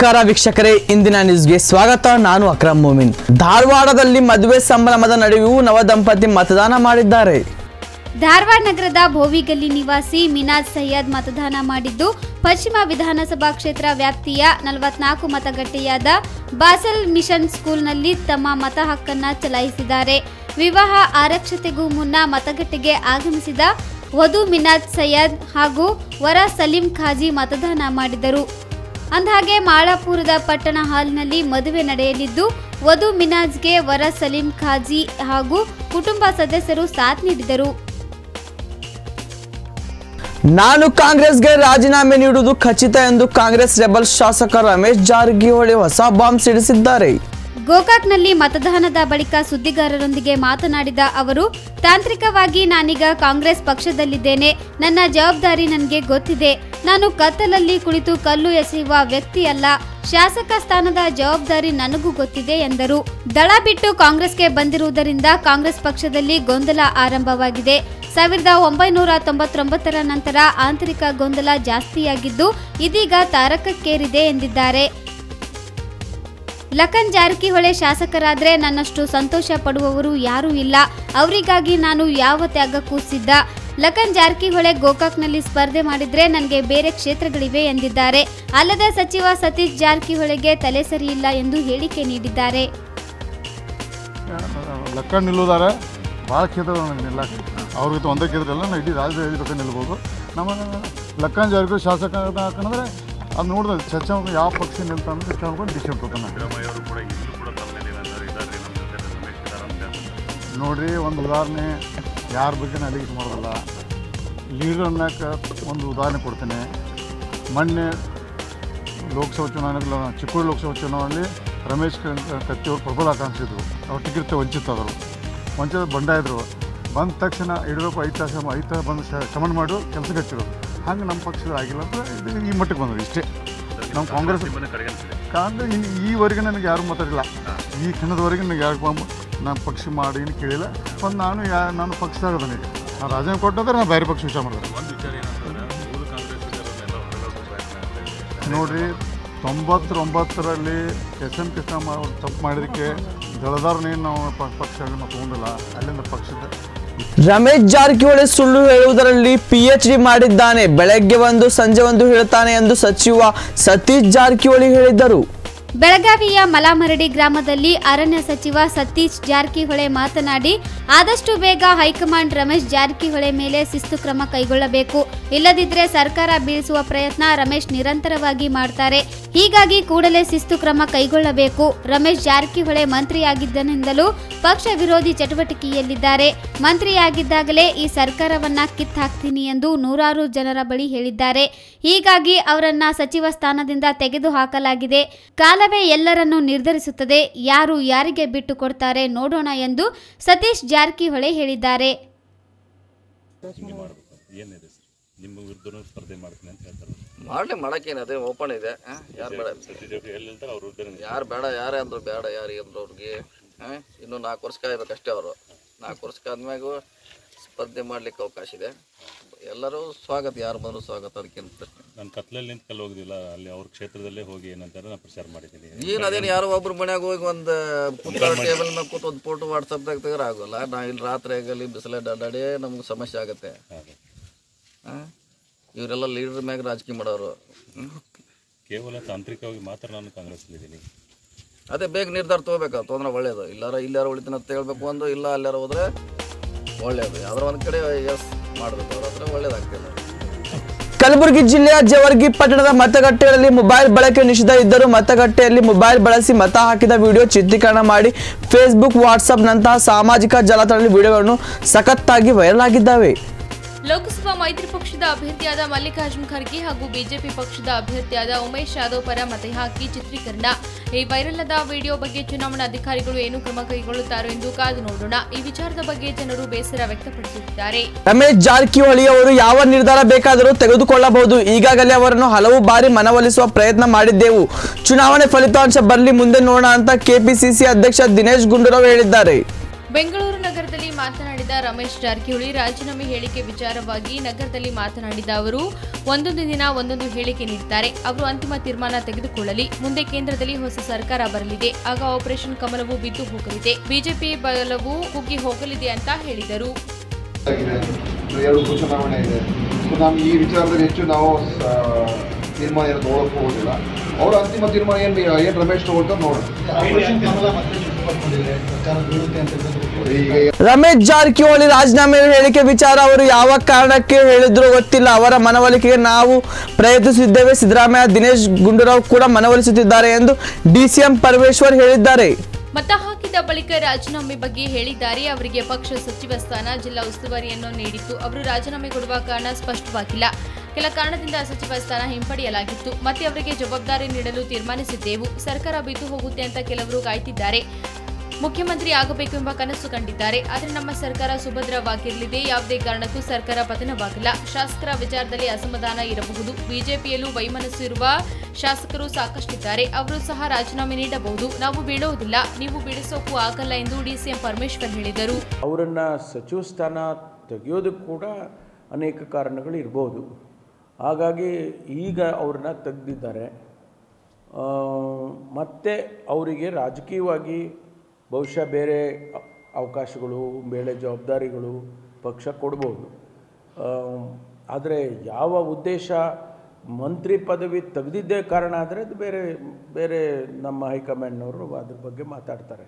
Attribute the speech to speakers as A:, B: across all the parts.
A: ನಮಸ್ಕಾರ ವೀಕ್ಷಕರೇ ಇಂದಿನ ನ್ಯೂಸ್ಗೆ ಸ್ವಾಗತ ನಾನು ಅಕ್ರಮ್ ಮೋಮಿನ್ ಧಾರವಾಡದಲ್ಲಿ ಮದುವೆ ಸಂಭ್ರಮದ ನಡುವೆಯೂ ನವದಂಪತಿ ಮತದಾನ ಮಾಡಿದ್ದಾರೆ
B: ಧಾರವಾಡ ನಗರದ ಭೋವಿಗಲ್ಲಿ ನಿವಾಸಿ ಮಿನಾಜ್ ಸೈಯದ್ ಮತದಾನ ಮಾಡಿದ್ದು ಪಶ್ಚಿಮ ವಿಧಾನಸಭಾ ಕ್ಷೇತ್ರ ವ್ಯಾಪ್ತಿಯ ನಲವತ್ನಾಲ್ಕು ಮತಗಟ್ಟೆಯಾದ ಬಾಸಲ್ ಮಿಷನ್ ಸ್ಕೂಲ್ನಲ್ಲಿ ತಮ್ಮ ಮತ ಹಕ್ಕನ್ನ ಚಲಾಯಿಸಿದ್ದಾರೆ ವಿವಾಹ ಆರಕ್ಷತೆಗೂ ಮುನ್ನ ಮತಗಟ್ಟೆಗೆ ಆಗಮಿಸಿದ ವಧು ಮಿನಾಜ್ ಸೈಯದ್ ಹಾಗೂ ವರ ಸಲೀಂ ಖಾಜಿ ಮತದಾನ ಮಾಡಿದರು ಅಂದಹಾಗೆ ಮಾಳಾಪುರದ ಪಟ್ಟಣ ಹಾಲ್ನಲ್ಲಿ ಮದುವೆ ನಡೆಯಲಿದ್ದು ವಧು ಮಿನಾಜ್ಗೆ ವರ ಸಲೀಂ ಖಾಜಿ ಹಾಗೂ ಕುಟುಂಬ ಸದಸ್ಯರು ಸಾಥ್ ನೀಡಿದರು
A: ನಾನು ಕಾಂಗ್ರೆಸ್ಗೆ ರಾಜೀನಾಮೆ ನೀಡುವುದು ಖಚಿತ ಎಂದು ಕಾಂಗ್ರೆಸ್ ರೆಬಲ್ ಶಾಸಕ ರಮೇಶ್ ಜಾರಕಿಹೊಳಿ ಹೊಸ ಬಾಂಬ್ ಸಿಡಿಸಿದ್ದಾರೆ
B: ಗೋಕಾಕ್ನಲ್ಲಿ ಮತದಾನದ ಬಳಿಕ ಸುದ್ದಿಗಾರರೊಂದಿಗೆ ಮಾತನಾಡಿದ ಅವರು ತಾಂತ್ರಿಕವಾಗಿ ನಾನೀಗ ಕಾಂಗ್ರೆಸ್ ಪಕ್ಷದಲ್ಲಿದ್ದೇನೆ ನನ್ನ ಜವಾಬ್ದಾರಿ ನನಗೆ ಗೊತ್ತಿದೆ ನಾನು ಕತ್ತಲಲ್ಲಿ ಕುಳಿತು ಕಲ್ಲು ಎಸೆಯುವ ವ್ಯಕ್ತಿಯಲ್ಲ ಶಾಸಕ ಸ್ಥಾನದ ಜವಾಬ್ದಾರಿ ನನಗೂ ಗೊತ್ತಿದೆ ಎಂದರು ದಳ ಬಿಟ್ಟು ಕಾಂಗ್ರೆಸ್ಗೆ ಬಂದಿರುವುದರಿಂದ ಕಾಂಗ್ರೆಸ್ ಪಕ್ಷದಲ್ಲಿ ಗೊಂದಲ ಆರಂಭವಾಗಿದೆ ಸಾವಿರದ ಒಂಬೈನೂರ ತೊಂಬತ್ತೊಂಬತ್ತರ ನಂತರ ಆಂತರಿಕ ಗೊಂದಲ ಜಾಸ್ತಿಯಾಗಿದ್ದು ಇದೀಗ ತಾರಕಕ್ಕೇರಿದೆ ಎಂದಿದ್ದಾರೆ ಲಖನ್ ಜಾರಕಿಹೊಳಿ ಶಾಸಕರಾದ್ರೆ ನನ್ನಷ್ಟು ಸಂತೋಷ ಪಡುವವರು ಯಾರೂ ಇಲ್ಲ ಅವರಿಗಾಗಿ ನಾನು ಯಾವ ತ್ಯಾಗಕ್ಕೂ ಸಿದ್ಧ ಲಖನ್ ಜಾರಕಿಹೊಳಿ ಗೋಕಾಕ್ನಲ್ಲಿ ಸ್ಪರ್ಧೆ ಮಾಡಿದ್ರೆ ನನಗೆ ಬೇರೆ ಕ್ಷೇತ್ರಗಳಿವೆ ಎಂದಿದ್ದಾರೆ ಅಲ್ಲದೆ ಸಚಿವ ಸತೀಶ್ ಜಾರಕಿಹೊಳಿಗೆ ತಲೆ ಸರಿಯಿಲ್ಲ ಎಂದು ಹೇಳಿಕೆ ನೀಡಿದ್ದಾರೆ
C: ಲೆಕ್ಕ ನಿಲ್ಲುದಾರೆ ಭಾಳ ಕ್ಷೇತ್ರಗಳು ನನಗೆ ನಿಲ್ಲಕ್ಕೆ ಅವ್ರಿಗೆ ಒಂದೇ ಕ್ಷೇತ್ರ ಇಲ್ಲ ನಾವು ಇಡೀ ರಾಜ್ಯದ ಐದು ಲೆಕ್ಕ ನಿಲ್ಬೋದು ನಮ್ಮ ಲೆಕ್ಕನ ಜಾರಿಗೆ ಶಾಸಕ ಹಾಕಂದ್ರೆ ಅದು ನೋಡಿದ್ರೆ ಚರ್ಚೆ ಯಾವ ಪಕ್ಷ ನಿಲ್ತಾ ಅಂದ್ರೆ ಕೇಳ್ಕೊಂಡು ಡಿಸಿಷನ್ ತಗೋತಾನೆ ನೋಡ್ರಿ ಒಂದು ಉದಾಹರಣೆ ಯಾರ ಬಗ್ಗೆ ಅಲಿಗೇಟ್ ಮಾಡೋದಲ್ಲ ಲೀಡರ್ ಅನ್ನೋಕೆ ಒಂದು ಉದಾಹರಣೆ ಕೊಡ್ತೇನೆ ಮೊನ್ನೆ ಲೋಕಸಭಾ ಚುನಾವಣೆಗಳ ಚಿಕ್ಕೋಡಿ ಲೋಕಸಭಾ ಚುನಾವಣೆಯಲ್ಲಿ ರಮೇಶ್ ಕ- ಕತ್ತಿಯವರು ಪ್ರಬಲ ಆಕಾಂಕ್ಷಿದ್ರು ಅವ್ರು ಟಿಕೆಟ್ ವಂಚಿತದರು ವಂಚಿತ ಬಂಡಾಯಿದ್ರು ಬಂದ ತಕ್ಷಣ ಯಡಿಯೂರಪ್ಪ ಐದು ತಾಸು ಐದು ತಾಸು ಬಂದು ಶ- ಶಮನ ಮಾಡಿ ಕೆಲಸಕ್ಕೆ ಹಚ್ಚಿದ್ರು ಹಂಗೆ ನಮ್ಮ ಪಕ್ಷದ ಆಗಿಲ್ಲ ಅಂದ್ರೆ ಇದು ಈ ಮಟ್ಟಕ್ಕೆ ಬಂದರು ಇಷ್ಟೇ ನಮ್ಮ ಕಾಂಗ್ರೆಸ್ ಕಾಂಗ್ರೆಸ್ ಇನ್ನು ಈವರೆಗೆ ನನಗೆ ಯಾರು ಮಾತಾಡಿಲ್ಲ ಈ ಕ್ಷಣದವರೆಗೆ ನನಗೆ ಯಾರು ಪಂ- ನಾನು ಪಕ್ಷ ಮಾಡಿ ಏನು ಕೇಳಿಲ್ಲ ಒಂದು ನಾನು ಯಾ ನಾನು ಪಕ್ಷದಾಗ ನನಗೆ ನಾನು ರಾಜೀನಾಮೆ ಕೊಟ್ಟಂದ್ರೆ ನಾನು ಬೇರೆ ಪಕ್ಷ ವಿಚಾರ ಮಾಡಿದೆ ನೋಡ್ರಿ ತೊಂಬತ್ತೊಂಬತ್ತರಲ್ಲಿ ಎಸ್ ಎಂ ಕೃಷ್ಣ ಅವರು ತಪ್ಪು ಮಾಡಿದ್ದಕ್ಕೆ ದಳದಾರನೇನು ನಾವು ಪ- ಪಕ್ಷ ನಾವು ತೊಗೊಂಡಿಲ್ಲ ಅಲ್ಲಿಂದ ಪಕ್ಷದ
A: ರಮೇಶ್ ಜಾರಕಿಹೊಳಿ ಸುಳ್ಳು ಹೇಳುವುದರಲ್ಲಿ ಪಿ ಎಚ್ ಡಿ ಮಾಡಿದ್ದಾನೆ ಬೆಳಗ್ಗೆ ಒಂದು ಸಂಜೆ ಒಂದು ಹೇಳ್ತಾನೆ ಎಂದು ಸಚಿವ ಸತೀಶ್ ಜಾರಕಿಹೊಳಿ ಹೇಳಿದ್ದರು
B: ಬೆಳಗಾವಿಯ ಮಲಾಮರಡಿ ಗ್ರಾಮದಲ್ಲಿ ಅರಣ್ಯ ಸಚಿವ ಸತೀಶ್ ಜಾರಕಿಹೊಳಿ ಮಾತನಾಡಿ ಆದಷ್ಟು ಬೇಗ ಹೈಕಮಾಂಡ್ ರಮೇಶ್ ಜಾರಕಿಹೊಳಿ ಮೇಲೆ ಶಿಸ್ತು ಕ್ರಮ ಕೈಗೊಳ್ಳಬೇಕು ಇಲ್ಲದಿದ್ದರೆ ಸರ್ಕಾರ ಬೀಳಿಸುವ ಪ್ರಯತ್ನ ರಮೇಶ್ ನಿರಂತರವಾಗಿ ಮಾಡ್ತಾರೆ ಹೀಗಾಗಿ ಕೂಡಲೇ ಶಿಸ್ತು ಕ್ರಮ ಕೈಗೊಳ್ಳಬೇಕು ರಮೇಶ್ ಜಾರಕಿಹೊಳಿ ಮಂತ್ರಿಯಾಗಿದ್ದನಿಂದಲೂ ಪಕ್ಷ ವಿರೋಧಿ ಚಟುವಟಿಕೆಯಲ್ಲಿದ್ದಾರೆ ಮಂತ್ರಿಯಾಗಿದ್ದಾಗಲೇ ಈ ಸರ್ಕಾರವನ್ನ ಕಿತ್ತಾಕ್ತೀನಿ ಎಂದು ನೂರಾರು ಜನರ ಬಳಿ ಹೇಳಿದ್ದಾರೆ ಹೀಗಾಗಿ ಅವರನ್ನ ಸಚಿವ ಸ್ಥಾನದಿಂದ ತೆಗೆದು ಹಾಕಲಾಗಿದೆ ಕಾಲವೇ ಎಲ್ಲರನ್ನೂ ನಿರ್ಧರಿಸುತ್ತದೆ ಯಾರು ಯಾರಿಗೆ ಬಿಟ್ಟು ಕೊಡ್ತಾರೆ ನೋಡೋಣ ಎಂದು ಸತೀಶ್ ಜಾರಕಿಹೊಳಿ ಹೇಳಿದ್ದಾರೆ
D: ಏನಿದೆ ಸರ್ ನಿಮ್ಮ ವಿರುದ್ಧನೂ ಸ್ಪರ್ಧೆ ಮಾಡ್ತೀನಿ ಅಂತ ಹೇಳ್ತಾರೆ
E: ಮಾಡಲಿ ಮಾಡಕ್ಕೇನು ಅದೇ ಓಪನ್ ಇದೆ ಯಾರು ಬೇಡ
D: ಸತೀಶ್ ಎಲ್ಲಿ ಹೇಳ್ತಾರೆ ಅವ್ರ ವಿರುದ್ಧ
E: ಯಾರು ಬೇಡ ಯಾರೇ ಅಂದ್ರು ಬೇಡ ಯಾರಿಗೆ ಅಂದ್ರು ಅವ್ರಿಗೆ ಆ, ಇನ್ನು ನಾಲ್ಕು ವರ್ಷ ಕಾಯ್ಬೇಕಷ್ಟೇ ಅವರು ನಾಲ್ಕು ವರ್ಷ ಆದ್ಮ್ಯಾಗೂ ಸ್ಪರ್ಧೆ ಮಾಡ್ಲಿಕ್ಕೆ ಅವಕಾಶ ಇದೆ ಎಲ್ಲರೂ ಸ್ವಾಗತ ಯಾರು ಬಂದರೂ ಸ್ವಾಗತ ಅದಕ್ಕೇನು ಪ್ರಶ್ನೆ
D: ನಾನು ಕತ್ಲಲ್ಲಿ ನಿಂತು ಕಲ್ಲು ಹೋಗೋದಿಲ್ಲ ಅಲ್ಲಿ ಅವ್ರ ಕ್ಷೇತ್ರದಲ್ಲೇ ಹೋಗಿ ಏನಂತಾರೆ ನಾನು ಪ್ರಚಾರ ಮಾಡಿದ್ದೀನಿ
E: ಏನು ಅದೇನು ಯಾರೋ ಒಬ್ರು ಮನ್ಯಾಗ ಹೋಗಿ ಒಂದು ಕೂತ ಟೇಬಲ್ ಮೇಲೆ ಕೂತು ಒಂದು ಫೋಟೋ ವಾಟ್ಸಪ್ದಾಗ ತೆಗೆದ್ರೆ ಆಗೋಲ್ಲ ನಾ ಇಲ್ಲಿ ರಾತ್ರಿ ಆಗಲಿ ಬಿಸಿಲ ಅಡ್ಡಾಡಿ ನಮ್ಗೆ ಸಮಸ್ಯೆ ಆಗುತ್ತೆ
D: ಹಾಗೆ
E: ಆ? ಇವರೆಲ್ಲ ಲೀಡರ್ ಮ್ಯಾಗ ರಾಜಕೀಯ ಮಾಡೋರು ಹ್ಮ್?
D: ಕೇವಲ ತಾಂತ್ರಿಕವಾಗಿ ಮಾತ್ರ ನಾನು ಕಾಂಗ್ರೆಸ್ಲಿದ್ದೀನಿ
E: ಅದೇ ಬೇಗ ನಿರ್ಧಾರ ತೊಗೋಬೇಕು ತೊಂದ್ರೆ ಒಳ್ಳೇದು ಇಲ್ಲಾರ ಇಲ್ಲಾರ ಉಳಿತೀನಿ ಅಂತ ಹೇಳ್ಬೇಕು ಒಂದು ಇಲ್ಲ ಅಲ್ಲಾರ ಹೋದ್ರೆ ಒಳ್ಳೇದು ಯಾವ್ದಾರ ಒಂದು ಕಡೆ ಎಸ್ ಮಾಡಬೇಕು ಅವ್ರ ಹತ್ರ ಒಳ್ಳೇದಾಗ್ತಿಲ್ಲ
A: ಕಲಬುರಗಿ ಜಿಲ್ಲೆಯ ಜವರ್ಗಿ ಪಟ್ಟಣದ ಮತಗಟ್ಟೆಗಳಲ್ಲಿ ಮೊಬೈಲ್ ಬಳಕೆ ನಿಷೇಧ ಇದ್ದರೂ ಮತಗಟ್ಟೆಯಲ್ಲಿ ಮೊಬೈಲ್ ಬಳಸಿ ಮತ ಹಾಕಿದ ವಿಡಿಯೋ ಚಿತ್ರೀಕರಣ ಮಾಡಿ ಫೇಸ್ಬುಕ್ ವಾಟ್ಸಪ್ ನಂತಹ ಸಾಮಾಜಿಕ ಜಾಲತಾಣದಲ್ಲಿ ವಿಡಿಯೋಗಳನ್ನು ಸಖತ್ತಾಗಿ ವೈರಲ್ ಆಗಿದ್ದಾವೆ
F: ಲೋಕಸಭಾ ಮೈತ್ರಿ ಪಕ್ಷದ ಅಭ್ಯರ್ಥಿಯಾದ ಮಲ್ಲಿಕಾರ್ಜುನ್ ಖರ್ಗೆ ಹಾಗೂ ಬಿಜೆಪಿ ಪಕ್ಷದ ಅಭ್ಯರ್ಥಿಯಾದ ಉಮೇಶ್ ಯಾದವ್ ಪರ ಮತ ಹಾಕಿ ಚಿತ್ರೀಕರಣ ಈ ವೈರಲ್ ಆದ ವಿಡಿಯೋ ಬಗ್ಗೆ ಚುನಾವಣಾಧಿಕಾರಿಗಳು ಏನು ಕ್ರಮ ಕೈಗೊಳ್ಳುತ್ತಾರೋ ಎಂದು ಕಾದು ನೋಡೋಣ ಈ ವಿಚಾರದ ಬಗ್ಗೆ ಜನರು ಬೇಸರ ವ್ಯಕ್ತಪಡಿಸುತ್ತಿದ್ದಾರೆ
A: ರಮೇಶ್ ಜಾರಕಿಹೊಳಿ ಅವರು ಯಾವ ನಿರ್ಧಾರ ಬೇಕಾದರೂ ತೆಗೆದುಕೊಳ್ಳಬಹುದು ಈಗಾಗಲೇ ಅವರನ್ನು ಹಲವು ಬಾರಿ ಮನವೊಲಿಸುವ ಪ್ರಯತ್ನ ಮಾಡಿದ್ದೆವು ಚುನಾವಣೆ ಫಲಿತಾಂಶ ಬರಲಿ ಮುಂದೆ ನೋಡೋಣ ಅಂತ ಕೆಪಿಸಿಸಿ ಅಧ್ಯಕ್ಷ ದಿನೇಶ್ ಗುಂಡೂರಾವ್ ಹೇಳಿದ್ದಾರೆ
F: ಬೆಂಗಳೂರು ನಗರದಲ್ಲಿ ಮಾತನಾಡಿದ ರಮೇಶ್ ಜಾರಕಿಹೊಳಿ ರಾಜೀನಾಮೆ ಹೇಳಿಕೆ ವಿಚಾರವಾಗಿ ನಗರದಲ್ಲಿ ಮಾತನಾಡಿದ ಅವರು ಒಂದೊಂದು ದಿನ ಒಂದೊಂದು ಹೇಳಿಕೆ ನೀಡುತ್ತಾರೆ ಅವರು ಅಂತಿಮ ತೀರ್ಮಾನ ತೆಗೆದುಕೊಳ್ಳಲಿ ಮುಂದೆ ಕೇಂದ್ರದಲ್ಲಿ ಹೊಸ ಸರ್ಕಾರ ಬರಲಿದೆ ಆಗ ಆಪರೇಷನ್ ಕಮಲವು ಬಿದ್ದು ಹೋಗಲಿದೆ ಬಿಜೆಪಿ ಬಲವು ಕುಗ್ಗಿ ಹೋಗಲಿದೆ ಅಂತ ಹೇಳಿದರು
G: ಆಗಿದೆ ಎರಡು ಉಪಚುನಾವಣೆ ಇದೆ ಸೊ ನಾವು ಈ ವಿಚಾರದಲ್ಲಿ ಹೆಚ್ಚು ನಾವು ಸ- ತೀರ್ಮಾನ ಏನು ನೋಡೋಕೆ ಹೋಗೋದಿಲ್ಲ ಅವರ ಅಂತಿಮ ತೀರ್ಮಾನ ಏನು ಏನು ರಮೇಶ್ ತಗೊಳ್ತಾರೆ ನೋಡೋಣ ಈಗ
A: ರಮೇಶ್ ಜಾರಕಿಹೊಳಿ ರಾಜೀನಾಮೆ ಹೇಳಿಕೆ ವಿಚಾರ ಅವರು ಯಾವ ಕಾರಣಕ್ಕೆ ಹೇಳಿದ್ರು ಗೊತ್ತಿಲ್ಲ ಅವರ ಮನವೊಲಿಕೆಗೆ ನಾವು ಪ್ರಯತ್ನಿಸಿದ್ದೇವೆ ಸಿದ್ದರಾಮಯ್ಯ ದಿನೇಶ್ ಗುಂಡೂರಾವ್ ಕೂಡ ಮನವೊಲಿಸುತ್ತಿದ್ದಾರೆ ಎಂದು ಡಿಸಿಎಂ ಪರಮೇಶ್ವರ್ ಹೇಳಿದ್ದಾರೆ
F: ಮತ ಹಾಕಿದ ಬಳಿಕ ರಾಜೀನಾಮೆ ಬಗ್ಗೆ ಹೇಳಿದ್ದಾರೆ ಅವರಿಗೆ ಪಕ್ಷ ಸಚಿವ ಸ್ಥಾನ ಜಿಲ್ಲಾ ಉಸ್ತುವಾರಿಯನ್ನು ನೀಡಿತ್ತು ಅವರು ರಾಜೀನಾಮೆ ಕೊಡುವ ಕಾರಣ ಸ್ಪಷ್ಟವಾಗಿಲ್ಲ ಕೆಲ ಕಾರಣದಿಂದ ಸಚಿವ ಸ್ಥಾನ ಹಿಂಪಡೆಯಲಾಗಿತ್ತು ಮತ್ತೆ ಅವರಿಗೆ ಜವಾಬ್ದಾರಿ ನೀಡಲು ತೀರ್ಮಾನಿಸಿದ್ದೆವು ಸರ್ಕಾರ ಬಿದ್ದು ಹೋಗುತ್ತೆ ಅಂತ ಕೆಲವರು ಕಾಯ್ತಿದ್ದಾರೆ ಮುಖ್ಯಮಂತ್ರಿ ಆಗಬೇಕು ಎಂಬ ಕನಸು ಕಂಡಿದ್ದಾರೆ ಆದರೆ ನಮ್ಮ ಸರ್ಕಾರ ಸುಭದ್ರವಾಗಿರಲಿದೆ ಯಾವುದೇ ಕಾರಣಕ್ಕೂ ಸರ್ಕಾರ ಪತನವಾಗಿಲ್ಲ ಶಾಸಕರ ವಿಚಾರದಲ್ಲಿ ಅಸಮಾಧಾನ ಇರಬಹುದು ಬಿಜೆಪಿಯಲ್ಲೂ ವೈಮನಸ್ಸು ಇರುವ ಶಾಸಕರು ಸಾಕಷ್ಟಿದ್ದಾರೆ ಅವರು ಸಹ ರಾಜೀನಾಮೆ ನೀಡಬಹುದು ನಾವು ಬಿಡುವುದಿಲ್ಲ ನೀವು ಬಿಡಿಸೋಕ್ಕೂ ಆಗಲ್ಲ ಎಂದು ಡಿಸಿಎಂ ಪರಮೇಶ್ವರ್ ಹೇಳಿದರು
H: ಅವರನ್ನು ಸಚಿವ ಸ್ಥಾನ ತೆಗೆಯೋದಕ್ಕೆ ಕೂಡ ಅನೇಕ ಕಾರಣಗಳು ಇರ್ಬೋದು ಹಾಗಾಗಿ ಈಗ ಅವ್ರನ್ನ ತೆಗೆದಿದ್ದಾರೆ ಮತ್ತು ಅವರಿಗೆ ರಾಜಕೀಯವಾಗಿ ಬಹುಶಃ ಬೇರೆ ಅ- ಅವಕಾಶಗಳು ಬೇರೆ ಜವಾಬ್ದಾರಿಗಳು ಪಕ್ಷ ಕೊಡ್ಬೋದು ಆದರೆ ಯಾವ ಉದ್ದೇಶ ಮಂತ್ರಿ ಪದವಿ ತೆಗೆದಿದ್ದೇ ಕಾರಣ ಆದರೆ ಅದು ಬೇರೆ ಬೇರೆ ನಮ್ಮ ಹೈಕಮಾಂಡ್ನವರು ಅದ್ರ ಬಗ್ಗೆ ಮಾತಾಡ್ತಾರೆ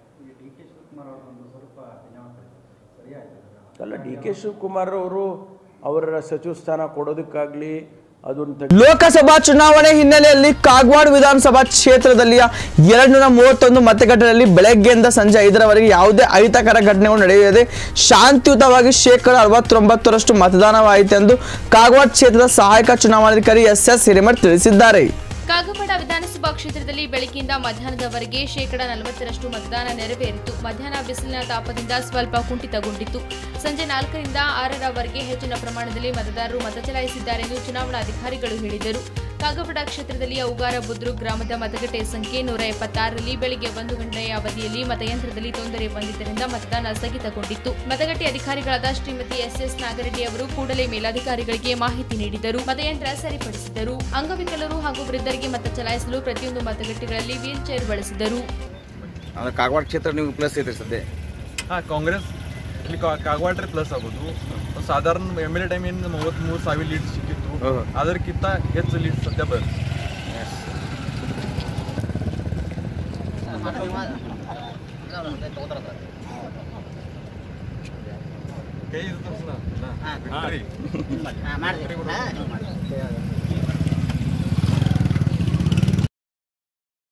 H: ಅಲ್ಲ ಡಿ ಕೆ ಶಿವಕುಮಾರ್ ಅವರು ಅವರ ಸಚಿವ ಸ್ಥಾನ ಕೊಡೋದಕ್ಕಾಗಲಿ ಅದನ್ನು
A: ಲೋಕಸಭಾ ಚುನಾವಣೆ ಹಿನ್ನೆಲೆಯಲ್ಲಿ ಕಾಗವಾಡ ವಿಧಾನಸಭಾ ಕ್ಷೇತ್ರದಲ್ಲಿ ಎರಡ್ನೂರ ಮೂವತ್ತೊಂದು ಮತಗಟ್ಟೆಗಳಲ್ಲಿ ಬೆಳಗ್ಗೆಯಿಂದ ಸಂಜೆ ಐದರವರೆಗೆ ಯಾವುದೇ ಅಹಿತಕರ ಘಟನೆಗಳು ನಡೆಯದೆ ಶಾಂತಿಯುತವಾಗಿ ಶೇಕಡ ಅರವತ್ತೊಂಬತ್ತರಷ್ಟು ಮತದಾನವಾಯಿತೆಂದು ಕಾಗವಾಡ ಕ್ಷೇತ್ರದ ಸಹಾಯಕ ಚುನಾವಣಾಧಿಕಾರಿ ಎಸ್ ಎಸ್ ಹಿರೇಮಠ್ ತಿಳಿಸಿದ್ದಾರೆ
F: ಕಾಗವಾಡ ವಿಧಾನಸಭಾ ಕ್ಷೇತ್ರದಲ್ಲಿ ಬೆಳಗ್ಗೆಯಿಂದ ಮಧ್ಯಾಹ್ನದವರೆಗೆ ಶೇಕಡ ನಲವತ್ತರಷ್ಟು ಮತದಾನ ನೆರವೇರಿತು ಮಧ್ಯಾಹ್ನ ಬಿಸಿಲಿನ ತಾಪದಿಂದ ಸ್ವಲ್ಪ ಕುಂಠಿತಗೊಂಡಿತ್ತು ಸಂಜೆ ನಾಲ್ಕರಿಂದ ಆರರವರೆಗೆ ಹೆಚ್ಚಿನ ಪ್ರಮಾಣದಲ್ಲಿ ಮತದಾರರು ಮತ ಚಲಾಯಿಸಿದ್ದಾರೆ ಎಂದು ಚುನಾವಣಾಧಿಕಾರಿಗಳು ಹೇಳಿದರು ಕಾಗವಾಡ ಕ್ಷೇತ್ರದಲ್ಲಿ ಔಗಾರ ಬುದ್ರು ಗ್ರಾಮದ ಮತಗಟ್ಟೆ ಸಂಖ್ಯೆ ನೂರ ಎಪ್ಪತ್ತಾರರಲ್ಲಿ ಬೆಳಿಗ್ಗೆ ಒಂದು ಗಂಟೆಯ ಅವಧಿಯಲ್ಲಿ ಮತಯಂತ್ರದಲ್ಲಿ ತೊಂದರೆ ಬಂದಿದ್ದರಿಂದ ಮತದಾನ ಸ್ಥಗಿತಗೊಂಡಿತ್ತು ಮತಗಟ್ಟೆ ಅಧಿಕಾರಿಗಳಾದ ಶ್ರೀಮತಿ ಎಸ್ ಎಸ್ ನಾಗರೆಡ್ಡಿ ಅವರು ಕೂಡಲೇ ಮೇಲಾಧಿಕಾರಿಗಳಿಗೆ ಮಾಹಿತಿ ನೀಡಿದರು ಮತಯಂತ್ರ ಸರಿಪಡಿಸಿದರು ಅಂಗವಿಕಲರು ಹಾಗೂ ವೃದ್ಧರಿಗೆ ಮತ ಚಲಾಯಿಸಲು ಪ್ರತಿಯೊಂದು ಮತಗಟ್ಟೆಗಳಲ್ಲಿ ವೀಲ್ ಚೇರ್ ಬಳಸಿದರು
I: ಅಂದ್ರೆ ಕಾಗವಾಡ ಕ್ಷೇತ್ರ ನಿಮ್ಗೆ ಪ್ಲಸ್ ಐತ್ರಿ ಸದ್ಯ
J: ಹಾಂ ಕಾಂಗ್ರೆಸ್ ಇಲ್ಲಿ ಕಾ- ಕಾಗವಾಡ್ರೆ ಪ್ಲಸ್ ಆಗೋದು ಸಾಧಾರಣ ಎಮ್ ಎಲ್ ಎ ಟೈಮ್ ಏನು ಮೂವತ್ತ್ಮೂರು ಸಾವಿರ ಲೀಡ್ ಸಿಕ್ಕಿತ್ತು
I: ಹ್ಮ್.
J: ಅದಕ್ಕಿಂತ ಹೆಚ್ಚು ಲೀಡ್ ಸದ್ಯ ಬರುತ್ತೆ ಕೈ ಇದು ತೋರ್ಸು ನಾ. ನಾ. victory.